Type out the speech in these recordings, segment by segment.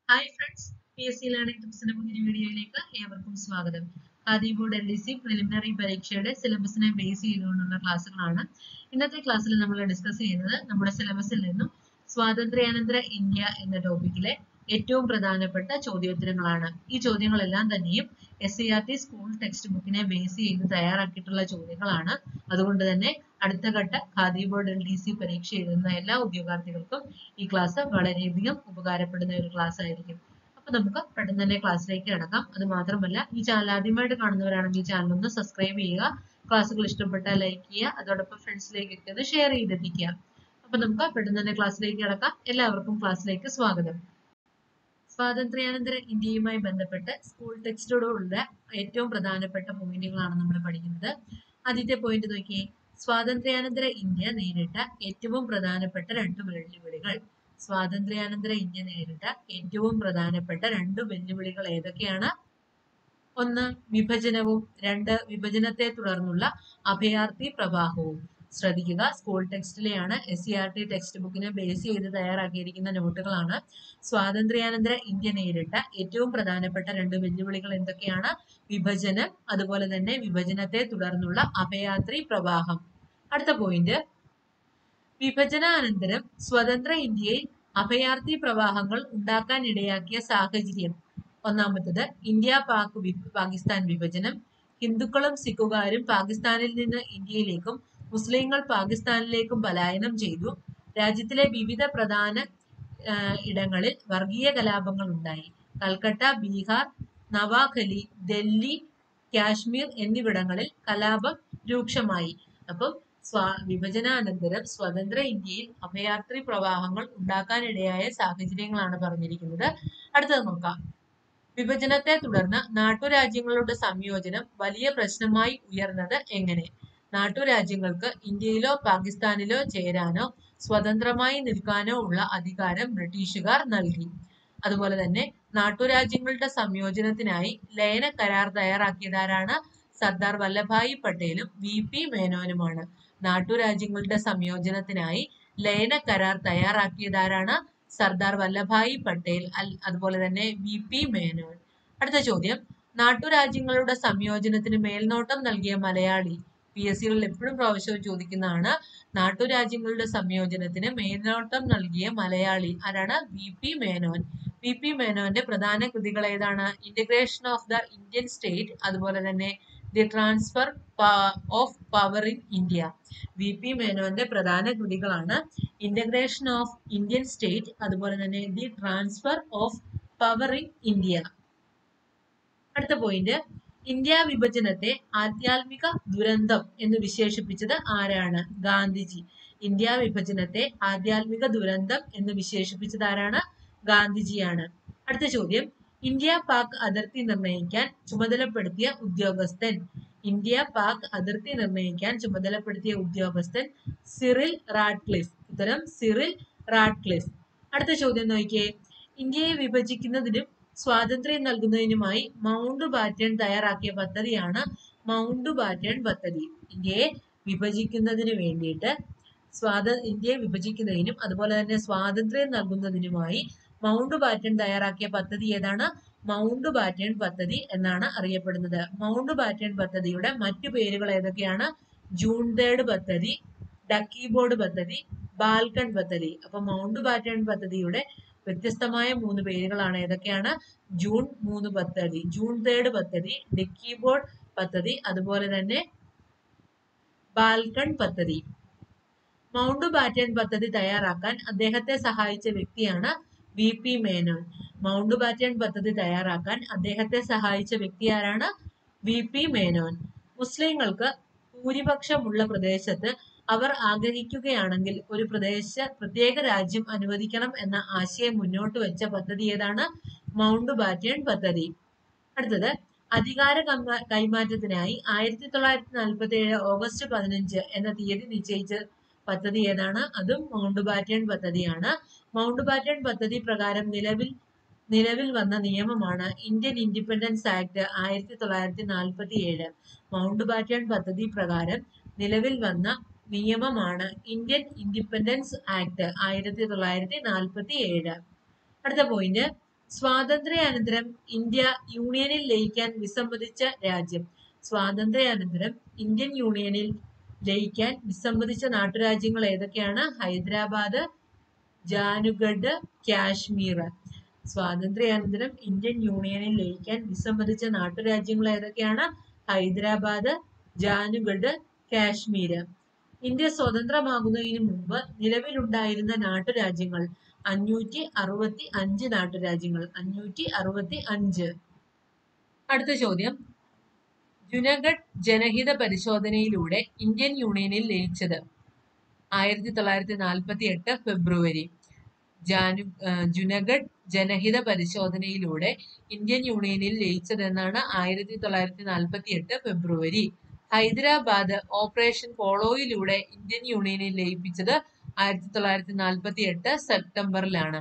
hi friends P S C learning ടിപ്സിന്റെ പുതിയ വീഡിയോയിലേക്ക് ഏവർക്കും സ്വാഗതം Khadi board L D C preliminary പരീക്ഷയുടെ സിലബസിനെ ബേസ് ചെയ്തുകൊണ്ടുള്ള ക്ലാസ്സുകളാണ് ഇന്നത്തെ ക്ലാസ്സിൽ നമ്മൾ ഡിസ്കസ് ചെയ്യുന്നത് നമ്മുടെ സിലബസിൽ നിന്നും സ്വാതന്ത്ര്യാനന്തര ഇന്ത്യ എന്ന ടോപ്പിക്കിലെ ഏറ്റവും പ്രധാനപ്പെട്ട ചോദ്യോത്തരങ്ങളാണ് ഈ ചോദ്യങ്ങളെല്ലാം തന്നെയും S C R T school text ബുക്കിനെ ബേസ് ചെയ്ത് തയ്യാറാക്കിയിട്ടുള്ള ചോദ്യങ്ങളാണ് അതുകൊണ്ട് തന്നെ അടുത്ത ഘട്ട Khadi board L D C പരീക്ഷ എഴുതുന്ന എല്ലാ ഉദ്യോഗാർത്ഥികൾക്കും ഈ ക്ലാസ് വളരെയധികം ഉപകാരപ്പെടുന്ന ഒരു ക്ലാസ് ആയിരിക്കും അപ്പൊ നമുക്ക് പെട്ടെന്ന് തന്നെ ക്ലാസ്സിലേക്ക് കിടക്കാം അത് മാത്രമല്ല ഈ ചാനൽ ആദ്യമായിട്ട് കാണുന്നവരാണെങ്കിൽ ഈ ചാനൽ ഒന്ന് സബ്സ്ക്രൈബ് ചെയ്യുക ക്ലാസ്സുകൾ ഇഷ്ടപ്പെട്ടാൽ ലൈക്ക് ചെയ്യുക അതോടൊപ്പം ഫ്രണ്ട്സിലേക്കൊക്കെ ഒന്ന് ഷെയർ ചെയ്തെത്തിക്കുക അപ്പൊ നമുക്ക് പെട്ടെന്ന് തന്നെ ക്ലാസ്സിലേക്ക് കിടക്കാം എല്ലാവർക്കും ക്ലാസ്സിലേക്ക് സ്വാഗതം സ്വാതന്ത്ര്യാനന്തര ഇന്ത്യയുമായി ബന്ധപ്പെട്ട് സ്കൂൾ ടെക്സ്റ്റോടുള്ള ഏറ്റവും പ്രധാനപ്പെട്ട പോയിന്റുകളാണ് നമ്മൾ പഠിക്കുന്നത് ആദ്യത്തെ പോയിന്റ് നോക്കിയേ സ്വാതന്ത്ര്യാനന്തര ഇന്ത്യ നേരിട്ട ഏറ്റവും പ്രധാനപ്പെട്ട രണ്ട് വെല്ലുവിളികൾ സ്വാതന്ത്ര്യാനന്തര ഇന്ത്യ നേരിട്ട ഏറ്റവും പ്രധാനപ്പെട്ട രണ്ട് വെല്ലുവിളികൾ ഏതൊക്കെയാണ് ഒന്ന് വിഭജനവും രണ്ട് വിഭജനത്തെ തുടർന്നുള്ള അഭയാർത്ഥി പ്രവാഹവും ശ്രദ്ധിക്കുക സ്കൂൾ ടെക്സ്റ്റിലെയാണ് S C R T text ബുക്കിനെ ബേസ് ചെയ്ത് തയ്യാറാക്കിയിരിക്കുന്ന നോട്ടുകളാണ് സ്വാതന്ത്ര്യാനന്തര ഇന്ത്യ നേരിട്ട ഏറ്റവും പ്രധാനപ്പെട്ട രണ്ട് വെല്ലുവിളികൾ എന്തൊക്കെയാണ് വിഭജനം അതുപോലെ തന്നെ വിഭജനത്തെ തുടർന്നുള്ള അഭയാത്രി പ്രവാഹം അടുത്ത പോയിന്റ് വിഭജനാനന്തരം സ്വതന്ത്ര ഇന്ത്യയിൽ അഭയാർത്ഥി പ്രവാഹങ്ങൾ ഉണ്ടാക്കാൻ ഇടയാക്കിയ സാഹചര്യം ഒന്നാമത്തത് ഇന്ത്യ പാക് പാകിസ്ഥാൻ വിഭജനം ഹിന്ദുക്കളും സിഖുകാരും പാകിസ്ഥാനിൽ നിന്ന് ഇന്ത്യയിലേക്കും മുസ്ലിങ്ങൾ പാകിസ്ഥാനിലേക്കും പലായനം ചെയ്തു രാജ്യത്തിലെ വിവിധ പ്രധാന ഇടങ്ങളിൽ വർഗീയ കലാപങ്ങൾ ഉണ്ടായി കൽക്കട്ട ബീഹാർ നവാഖലി ഡൽഹി കാശ്മീർ എന്നിവിടങ്ങളിൽ കലാപം രൂക്ഷമായി അപ്പം സ്വാ വിഭജനാനന്തരം സ്വതന്ത്ര ഇന്ത്യയിൽ അഭയാത്രി പ്രവാഹങ്ങൾ ഉണ്ടാക്കാനിടയായ സാഹചര്യങ്ങളാണ് പറഞ്ഞിരിക്കുന്നത് അടുത്തത് നോക്കാം വിഭജനത്തെ തുടർന്ന് നാട്ടുരാജ്യങ്ങളുടെ സംയോജനം വലിയ പ്രശ്നമായി ഉയർന്നത് എങ്ങനെ നാട്ടുരാജ്യങ്ങൾക്ക് ഇന്ത്യയിലോ പാകിസ്ഥാനിലോ ചേരാനോ സ്വതന്ത്രമായി നിൽക്കാനോ ഉള്ള അധികാരം ബ്രിട്ടീഷുകാർ നൽകി അതുപോലെ തന്നെ നാട്ടുരാജ്യങ്ങളുടെ സംയോജനത്തിനായി ലയന കരാർ തയ്യാറാക്കിയതാരാണ് സർദാർ വല്ലഭായി പട്ടേലും വി പി മേനോനുമാണ് നാട്ടുരാജ്യങ്ങളുടെ സംയോജനത്തിനായി ലയന കരാർ തയ്യാറാക്കിയതാരാണ് സർദാർ വല്ലഭായി പട്ടേൽ അതുപോലെ തന്നെ വി പി മേനോൻ അടുത്ത ചോദ്യം നാട്ടുരാജ്യങ്ങളുടെ സംയോജനത്തിന് മേൽനോട്ടം നൽകിയ മലയാളി പി എസ് സികളിൽ എപ്പോഴും പ്രാവശ്യവും ചോദിക്കുന്നതാണ് നാട്ടുരാജ്യങ്ങളുടെ സംയോജനത്തിന് മേൽനോട്ടം നൽകിയ മലയാളി ആരാണ് V P Menon V P മേനോന്റെ പ്രധാന കൃതികൾ ഏതാണ് integration of the Indian state അതുപോലെ തന്നെ the transfer of power in India V P മേനോന്റെ പ്രധാന കൃതികളാണ് ഇന്റഗ്രേഷൻ ഓഫ് ഇന്ത്യൻ സ്റ്റേറ്റ് അതുപോലെ തന്നെ the transfer of power in India അടുത്ത പോയിന്റ് ഇന്ത്യ വിഭജനത്തെ ആധ്യാത്മിക ദുരന്തം എന്ന് വിശേഷിപ്പിച്ചത് ആരാണ് ഗാന്ധിജി ഇന്ത്യ വിഭജനത്തെ ആധ്യാത്മിക ദുരന്തം എന്ന് വിശേഷിപ്പിച്ചത് ആരാണ് ഗാന്ധിജിയാണ് അടുത്ത ചോദ്യം ഇന്ത്യ പാക് അതിർത്തി നിർണ്ണയിക്കാൻ ചുമതലപ്പെടുത്തിയ ഉദ്യോഗസ്ഥൻ ഇന്ത്യ പാക് അതിർത്തി നിർണ്ണയിക്കാൻ ചുമതലപ്പെടുത്തിയ ഉദ്യോഗസ്ഥൻ സിറിൽ റാഡ്ക്ലിഫ് ഉത്തരം സിറിൽ റാഡ്ക്ലിഫ് അടുത്ത ചോദ്യം നോക്കിയേ ഇന്ത്യയെ വിഭജിക്കുന്നതിനും സ്വാതന്ത്ര്യം നൽകുന്നതിനുമായി മൗണ്ട് ബാറ്റൺ തയ്യാറാക്കിയ പദ്ധതിയാണ് മൗണ്ട് ബാറ്റൺ പദ്ധതി ഇന്ത്യയെ വിഭജിക്കുന്നതിന് വേണ്ടിയിട്ട് സ്വാത ഇന്ത്യയെ വിഭജിക്കുന്നതിനും അതുപോലെ തന്നെ സ്വാതന്ത്ര്യം നൽകുന്നതിനുമായി മൗണ്ട് ബാറ്റൺ തയ്യാറാക്കിയ പദ്ധതി ഏതാണ് മൗണ്ട് ബാറ്റൺ പദ്ധതി എന്നാണ് അറിയപ്പെടുന്നത് മൗണ്ട് ബാറ്റൺ പദ്ധതിയുടെ മറ്റു പേരുകൾ ഏതൊക്കെയാണ് ജൂൺ തേർഡ് പദ്ധതി ഡക്കി ബോർഡ് പദ്ധതി ബാൽക്കൺ പദ്ധതി അപ്പൊ മൗണ്ട് ബാറ്റൺ പദ്ധതിയുടെ വ്യത്യസ്തമായ മൂന്ന് പേരുകളാണ് ഏതൊക്കെയാണ് ജൂൺ മൂന്ന് പദ്ധതി ജൂൺ തേർഡ് പദ്ധതി ഡെക്കി ബോർഡ് പദ്ധതി അതുപോലെ തന്നെ ബാൽക്കൺ പദ്ധതി മൗണ്ട് ബാറ്റൺ പദ്ധതി തയ്യാറാക്കാൻ അദ്ദേഹത്തെ സഹായിച്ച വ്യക്തിയാണ് V P Menon Mountbatten പദ്ധതി തയ്യാറാക്കാൻ അദ്ദേഹത്തെ സഹായിച്ച വ്യക്തി ആരാണ് വി പി മേനോൻ മുസ്ലിങ്ങൾക്ക് ഭൂരിപക്ഷമുള്ള പ്രദേശത്ത് അവർ ആഗ്രഹിക്കുകയാണെങ്കിൽ ഒരു പ്രദേശ പ്രത്യേക രാജ്യം അനുവദിക്കണം എന്ന ആശയം മുന്നോട്ട് വെച്ച പദ്ധതി ഏതാണ് മൗണ്ട് ബാറ്റൺ പദ്ധതി അടുത്തത് അധികാര കൈമാറ്റത്തിനായി ആയിരത്തി തൊള്ളായിരത്തി നാൽപ്പത്തി ഏഴ് ഓഗസ്റ്റ് പതിനഞ്ച് എന്ന തീയതി നിശ്ചയിച്ച പദ്ധതി ഏതാണ് അതും മൗണ്ട് ബാറ്റൺ പദ്ധതിയാണ് മൗണ്ട് ബാറ്റൺ പദ്ധതി പ്രകാരം നിലവിൽ നിലവിൽ വന്ന നിയമമാണ് ഇന്ത്യൻ ഇൻഡിപെൻഡൻസ് ആക്ട് ആയിരത്തി തൊള്ളായിരത്തി നാൽപ്പത്തി ഏഴ് മൗണ്ട് ബാറ്റൺ പദ്ധതി പ്രകാരം നിലവിൽ വന്ന നിയമമാണ് ഇന്ത്യൻ ഇൻഡിപെൻഡൻസ് ആക്ട് ആയിരത്തി തൊള്ളായിരത്തി നാൽപ്പത്തി ഏഴ് അടുത്ത പോയിന്റ് സ്വാതന്ത്ര്യാനന്തരം ഇന്ത്യ യൂണിയനിൽ ലയിക്കാൻ വിസമ്മതിച്ച രാജ്യം സ്വാതന്ത്ര്യാനന്തരം ഇന്ത്യൻ യൂണിയനിൽ ലയിക്കാൻ വിസമ്മതിച്ച നാട്ടുരാജ്യങ്ങൾ ഏതൊക്കെയാണ് ഹൈദരാബാദ് ജാനുഗഡ് കാശ്മീർ സ്വാതന്ത്ര്യാനന്തരം ഇന്ത്യൻ യൂണിയനിൽ ലയിക്കാൻ വിസമ്മതിച്ച നാട്ടുരാജ്യങ്ങൾ ഏതൊക്കെയാണ് ഹൈദരാബാദ് ജാനുഗഡ് കാശ്മീർ ഇന്ത്യ സ്വതന്ത്രമാകുന്നതിന് മുമ്പ് നിലവിലുണ്ടായിരുന്ന നാട്ടുരാജ്യങ്ങൾ അഞ്ഞൂറ്റി അറുപത്തി അഞ്ച് നാട്ടുരാജ്യങ്ങൾ അഞ്ഞൂറ്റി അറുപത്തി അഞ്ച് അടുത്ത ചോദ്യം ജുനഗഡ് ജനഹിത പരിശോധനയിലൂടെ ഇന്ത്യൻ യൂണിയനിൽ ലയിച്ചത് ആയിരത്തി തൊള്ളായിരത്തി നാൽപ്പത്തി എട്ട് ഫെബ്രുവരി ജാനു ജുനഗഡ് ജനഹിത പരിശോധനയിലൂടെ ഇന്ത്യൻ യൂണിയനിൽ ലയിച്ചതെന്നാണ് ആയിരത്തി തൊള്ളായിരത്തി നാൽപ്പത്തി എട്ട് ഫെബ്രുവരി ഹൈദരാബാദ് ഓപ്പറേഷൻ പോളോയിലൂടെ ഇന്ത്യൻ യൂണിയനിൽ ലയിപ്പിച്ചത് ആയിരത്തി തൊള്ളായിരത്തി നാൽപ്പത്തി എട്ട് സെപ്റ്റംബറിലാണ്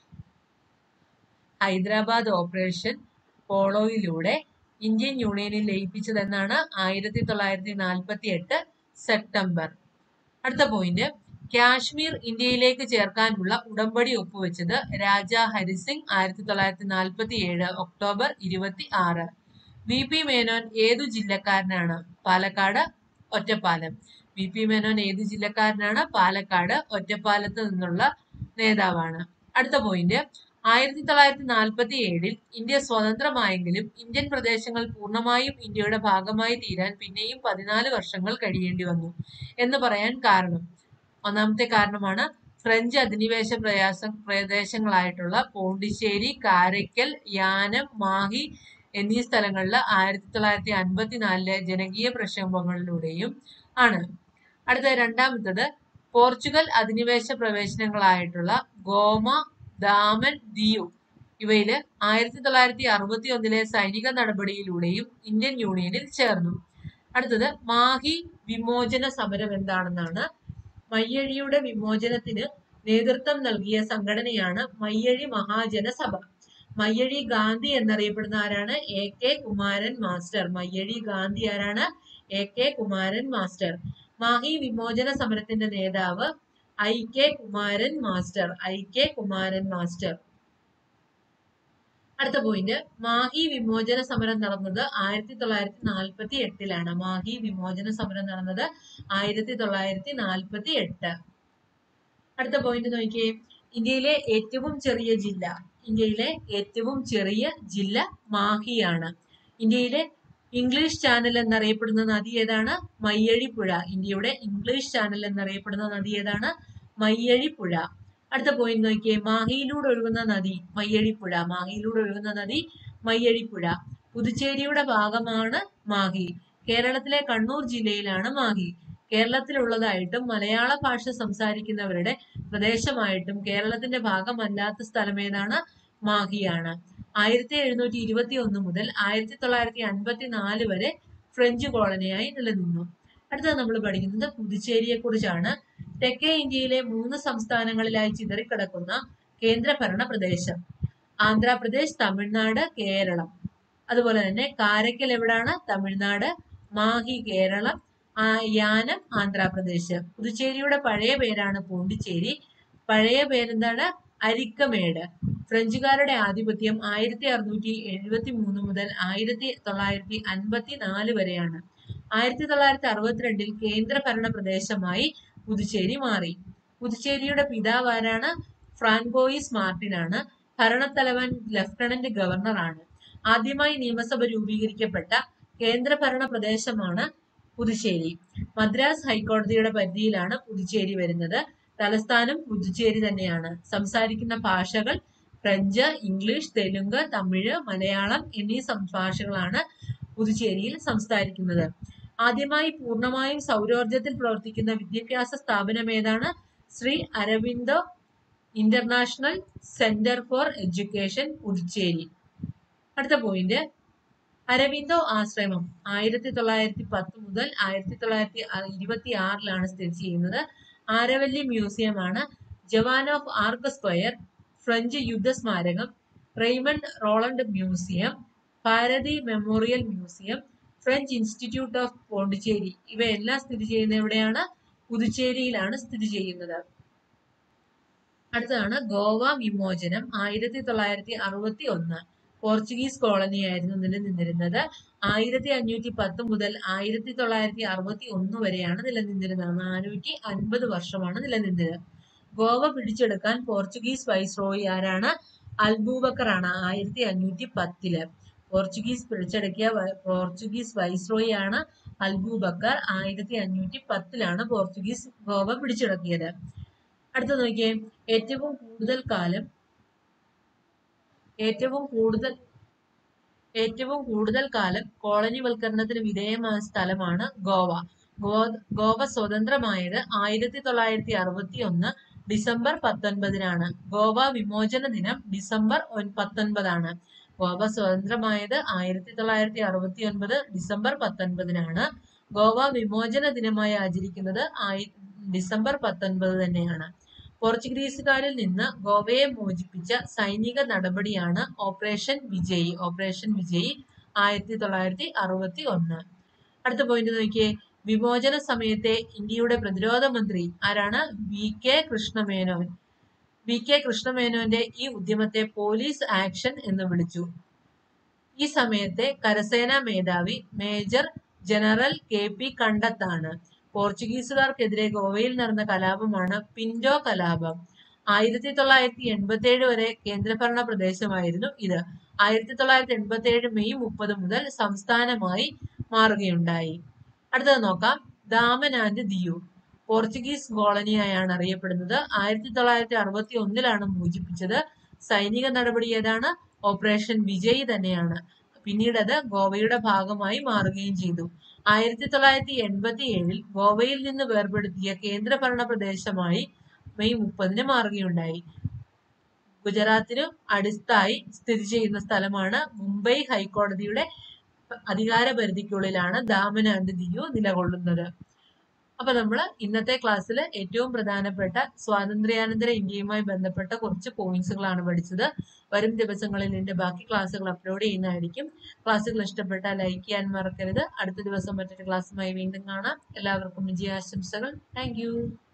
ഹൈദരാബാദ് ഓപ്പറേഷൻ പോളോയിലൂടെ ഇന്ത്യൻ യൂണിയനിൽ ലയിപ്പിച്ചതെന്നാണ് ആയിരത്തി തൊള്ളായിരത്തി നാൽപ്പത്തി എട്ട് സെപ്റ്റംബർ അടുത്ത പോയിന്റ് കാശ്മീർ ഇന്ത്യയിലേക്ക് ചേർക്കാനുള്ള ഉടമ്പടി ഒപ്പുവെച്ചത് രാജ ഹരിസിംഗ് ആയിരത്തി തൊള്ളായിരത്തി നാൽപ്പത്തി ഏഴ് ഒക്ടോബർ ഇരുപത്തി ആറ് വി പി മേനോൻ ഏതു ജില്ലക്കാരനാണ് പാലക്കാട് ഒറ്റപ്പാലം വി പി മേനോൻ ഏതു ജില്ലക്കാരനാണ് പാലക്കാട് ഒറ്റപ്പാലത്ത് നിന്നുള്ള നേതാവാണ് അടുത്ത പോയിന്റ് ആയിരത്തി തൊള്ളായിരത്തി നാൽപ്പത്തി ഏഴിൽ ഇന്ത്യ സ്വതന്ത്രമായെങ്കിലും ഇന്ത്യൻ പ്രദേശങ്ങൾ പൂർണ്ണമായും ഇന്ത്യയുടെ ഭാഗമായി തീരാൻ പിന്നെയും പതിനാല് വർഷങ്ങൾ കഴിയേണ്ടി വന്നു എന്ന് പറയാൻ കാരണം ഒന്നാമത്തെ കാരണമാണ് ഫ്രഞ്ച് അധിനിവേശ പ്രയാസ പ്രദേശങ്ങളായിട്ടുള്ള പോണ്ടിച്ചേരി കാരയ്ക്കൽ യാനം മാഹി എന്നീ സ്ഥലങ്ങളിൽ ആയിരത്തി തൊള്ളായിരത്തി അൻപത്തിനാലിലെ ജനകീയ പ്രക്ഷോഭങ്ങളിലൂടെയും ആണ് അടുത്ത രണ്ടാമത്തത് പോർച്ചുഗൽ അധിനിവേശ പ്രവേശനങ്ങളായിട്ടുള്ള ഗോമ ദാമൻ ദിയു ഇവയില് ആയിരത്തി തൊള്ളായിരത്തി അറുപത്തി ഒന്നിലെ സൈനിക നടപടിയിലൂടെയും ഇന്ത്യൻ യൂണിയനിൽ ചേർന്നു അടുത്തത് മാഹി വിമോചന സമരം എന്താണെന്നാണ് മയ്യഴിയുടെ വിമോചനത്തിന് നേതൃത്വം നൽകിയ സംഘടനയാണ് മയ്യഴി മഹാജന സഭ മയ്യഴി ഗാന്ധി എന്നറിയപ്പെടുന്ന ആരാണ് A K Kumaran master Mayyazhi Gandhi ആരാണ് A K Kumaran master Mahe വിമോചന സമരത്തിന്റെ നേതാവ് I K Kumaran master I K Kumaran master അടുത്ത പോയിന്റ് മാഹി വിമോചന സമരം നടന്നത് ആയിരത്തി തൊള്ളായിരത്തി നാൽപ്പത്തി എട്ടിലാണ് മാഹി വിമോചന സമരം നടന്നത് ആയിരത്തി തൊള്ളായിരത്തി നാൽപ്പത്തി എട്ട് അടുത്ത പോയിന്റ് നോക്കിയേ ഇന്ത്യയിലെ ഏറ്റവും ചെറിയ ജില്ല ഇന്ത്യയിലെ ഏറ്റവും ചെറിയ ജില്ല മാഹിയാണ് ഇന്ത്യയിലെ ഇംഗ്ലീഷ് ചാനൽ എന്നറിയപ്പെടുന്ന നദി ഏതാണ് മയ്യഴിപ്പുഴ ഇന്ത്യയുടെ ഇംഗ്ലീഷ് ചാനൽ എന്നറിയപ്പെടുന്ന നദി ഏതാണ് മയ്യഴിപ്പുഴ അടുത്ത പോയിന്റ് നോക്കിയേ മാഹിയിലൂടെ ഒഴുകുന്ന നദി മയ്യഴിപ്പുഴ മാഹിയിലൂടെ ഒഴുകുന്ന നദി മയ്യഴിപ്പുഴ പുതുച്ചേരിയുടെ ഭാഗമാണ് മാഹി കേരളത്തിലെ കണ്ണൂർ ജില്ലയിലാണ് മാഹി കേരളത്തിലുള്ളതായിട്ടും മലയാള ഭാഷ സംസാരിക്കുന്നവരുടെ പ്രദേശമായിട്ടും കേരളത്തിന്റെ ഭാഗമല്ലാത്ത സ്ഥലം ഏതാണ് മാഹിയാണ് ആയിരത്തി എഴുന്നൂറ്റി ഇരുപത്തി ഒന്ന് മുതൽ ആയിരത്തി തൊള്ളായിരത്തി അൻപത്തി നാല് വരെ ഫ്രഞ്ച് കോളനിയായി നിലനിന്നു അടുത്തത് നമ്മൾ പഠിക്കുന്നത് പുതുച്ചേരിയെ കുറിച്ചാണ് തെക്കേ ഇന്ത്യയിലെ മൂന്ന് സംസ്ഥാനങ്ങളിലായി ചിതറിക്കിടക്കുന്ന കേന്ദ്രഭരണ പ്രദേശം ആന്ധ്രാപ്രദേശ് തമിഴ്നാട് കേരളം അതുപോലെ തന്നെ കാരയ്ക്കൽ എവിടാണ് തമിഴ്നാട് മാഹി കേരളം ആ, യാനം ആന്ധ്രാപ്രദേശ് പുതുച്ചേരിയുടെ പഴയ പേരാണ് പോണ്ടിച്ചേരി പഴയ പേരെന്താണ് അരിക്കമേട് ഫ്രഞ്ചുകാരുടെ ആധിപത്യം ആയിരത്തി അറുന്നൂറ്റി എഴുപത്തി മൂന്ന് മുതൽ ആയിരത്തി തൊള്ളായിരത്തി അൻപത്തി നാല് വരെയാണ് ആയിരത്തി തൊള്ളായിരത്തി അറുപത്തിരണ്ടിൽ കേന്ദ്രഭരണ പ്രദേശമായി പുതുച്ചേരി മാറി പുതുച്ചേരിയുടെ പിതാവ് ആരാണ് ഫ്രാൻകോയിസ് മാർട്ടിനാണ് ഭരണത്തലവൻ ലഫ്റ്റനന്റ് ഗവർണറാണ് ആദ്യമായി നിയമസഭ രൂപീകരിക്കപ്പെട്ട കേന്ദ്രഭരണ പ്രദേശമാണ് പുതുച്ചേരി മദ്രാസ് ഹൈക്കോടതിയുടെ പരിധിയിലാണ് പുതുച്ചേരി വരുന്നത് തലസ്ഥാനം പുതുച്ചേരി തന്നെയാണ് സംസാരിക്കുന്ന ഭാഷകൾ ഫ്രഞ്ച് ഇംഗ്ലീഷ് തെലുങ്ക് തമിഴ് മലയാളം എന്നീ സം- ഭാഷകളാണ് പുതുച്ചേരിയിൽ സംസാരിക്കുന്നത് ആദ്യമായി പൂർണ്ണമായും സൗരോർജത്തിൽ പ്രവർത്തിക്കുന്ന വിദ്യാഭ്യാസ സ്ഥാപനം ഏതാണ് Shri Aurobindo international centre for education Puducherry അടുത്ത പോയിന്റ് അരവിന്ദോ ആശ്രമം ആയിരത്തി തൊള്ളായിരത്തി പത്ത് മുതൽ ആയിരത്തി തൊള്ളായിരത്തി ഇരുപത്തി ആറിലാണ് സ്ഥിതി ചെയ്യുന്നത് ആരവല്ലി മ്യൂസിയം ആണ് Joan of Arc square French യുദ്ധ സ്മാരകം Raymond Rolland museum Bharathi memorial museum French institute of Pondicherry ഇവയെല്ലാം സ്ഥിതി ചെയ്യുന്ന എവിടെയാണ് പുതുച്ചേരിയിലാണ് സ്ഥിതി ചെയ്യുന്നത് അടുത്തതാണ് ഗോവ വിമോചനം ആയിരത്തി തൊള്ളായിരത്തി അറുപത്തി ഒന്ന് പോർച്ചുഗീസ് കോളനിയായിരുന്നു നിലനിന്നിരുന്നത് ആയിരത്തി അഞ്ഞൂറ്റി പത്ത് മുതൽ ആയിരത്തി തൊള്ളായിരത്തി അറുപത്തി ഒന്ന് വരെയാണ് നിലനിന്നിരുന്നത് നാനൂറ്റി അൻപത് വർഷമാണ് നിലനിന്നത് ഗോവ പിടിച്ചെടുക്കാൻ പോർച്ചുഗീസ് വൈസ്രോയി ആരാണ് അൽബൂബക്കർ ആണ് ആയിരത്തി അഞ്ഞൂറ്റി പത്തില് പോർച്ചുഗീസ് പിടിച്ചടക്കിയ വ- പോർച്ചുഗീസ് വൈസ്രോയി ആണ് അൽബൂബക്കർ ആയിരത്തി അഞ്ഞൂറ്റി പത്തിലാണ് പോർച്ചുഗീസ് ഗോവ പിടിച്ചടക്കിയത് അടുത്ത നോക്കിയേ ഏറ്റവും കൂടുതൽ കാലം ഏറ്റവും കൂടുതൽ ഏറ്റവും കൂടുതൽ കാലം കോളനിവൽക്കരണത്തിന് വിധേയമായ സ്ഥലമാണ് ഗോവ ഗോ- ഗോവ സ്വതന്ത്രമായത് ആയിരത്തി തൊള്ളായിരത്തി അറുപത്തി ഒന്ന് ഡിസംബർ പത്തൊൻപതിനാണ് ഗോവ വിമോചന ദിനം ഡിസംബർ ഒൻ- പത്തൊൻപതാണ് ഗോവ സ്വതന്ത്രമായത് ആയിരത്തി തൊള്ളായിരത്തി അറുപത്തി ഒൻപത് ഡിസംബർ പത്തൊൻപതിനാണ് ഗോവ വിമോചന ദിനമായി ആചരിക്കുന്നത് ആയി ഡിസംബർ പത്തൊൻപത് തന്നെയാണ് പോർച്ചുഗീസുകാരിൽ നിന്ന് ഗോവയെ മോചിപ്പിച്ച സൈനിക നടപടിയാണ് ഓപ്പറേഷൻ വിജയ് ഓപ്പറേഷൻ വിജയ് ആയിരത്തി തൊള്ളായിരത്തി അറുപത്തി ഒന്ന് അടുത്ത പോയിന്റ് നോക്കിയേ വിമോചന സമയത്തെ ഇന്ത്യയുടെ പ്രതിരോധ മന്ത്രി ആരാണ് V K Krishna Menon V K കൃഷ്ണമേനോന്റെ ഈ ഉദ്യമത്തെ പോലീസ് ആക്ഷൻ എന്ന് വിളിച്ചു ഈ സമയത്തെ കരസേനാ മേധാവി മേജർ ജനറൽ കെ പി കണ്ടത്താണ് പോർച്ചുഗീസുകാർക്കെതിരെ ഗോവയിൽ നടന്ന കലാപമാണ് പിന്റോ കലാപം ആയിരത്തി തൊള്ളായിരത്തി എൺപത്തി ഏഴ് വരെ കേന്ദ്രഭരണ പ്രദേശമായിരുന്നു ഇത് ആയിരത്തി തൊള്ളായിരത്തി എൺപത്തി ഏഴ് മെയ് മുപ്പത് മുതൽ സംസ്ഥാനമായി മാറുകയുണ്ടായി അടുത്തത് നോക്കാം ദാമൻ ആൻഡ് ദിയു പോർച്ചുഗീസ് കോളനിയായാണ് അറിയപ്പെടുന്നത് ആയിരത്തി തൊള്ളായിരത്തി അറുപത്തി ഒന്നിലാണ് മോചിപ്പിച്ചത് സൈനിക നടപടി ഏതാണ് ഓപ്പറേഷൻ വിജയ് തന്നെയാണ് പിന്നീട് അത് ഗോവയുടെ ഭാഗമായി മാറുകയും ചെയ്തു ആയിരത്തി തൊള്ളായിരത്തി എൺപത്തി ഏഴിൽ ഗോവയിൽ നിന്ന് വേർപെടുത്തിയ കേന്ദ്രഭരണ പ്രദേശമായി മെയ് മുപ്പതിന് മാറുകയുണ്ടായി ഗുജറാത്തിനു അടുത്തായി സ്ഥിതി ചെയ്യുന്ന സ്ഥലമാണ് മുംബൈ ഹൈക്കോടതിയുടെ അധികാര പരിധിക്കുള്ളിലാണ് ദാമൻ ആൻഡ് ദിയു നിലകൊള്ളുന്നത് അപ്പൊ നമ്മൾ ഇന്നത്തെ ക്ലാസ്സിൽ ഏറ്റവും പ്രധാനപ്പെട്ട സ്വാതന്ത്ര്യാനന്തര ഇന്ത്യയുമായി ബന്ധപ്പെട്ട കുറച്ച് പോയിന്റ്സുകളാണ് പഠിച്ചത് വരും ദിവസങ്ങളിൽ ഇതിന്റെ ബാക്കി ക്ലാസ്സുകൾ അപ്ലോഡ് ചെയ്യുന്നതായിരിക്കും ക്ലാസ്സുകൾ ഇഷ്ടപ്പെട്ടാൽ ലൈക്ക് ചെയ്യാൻ മറക്കരുത് അടുത്ത ദിവസം മറ്റൊരു ക്ലാസ്സുമായി വീണ്ടും കാണാം എല്ലാവർക്കും വിജയാശംസകൾ താങ്ക്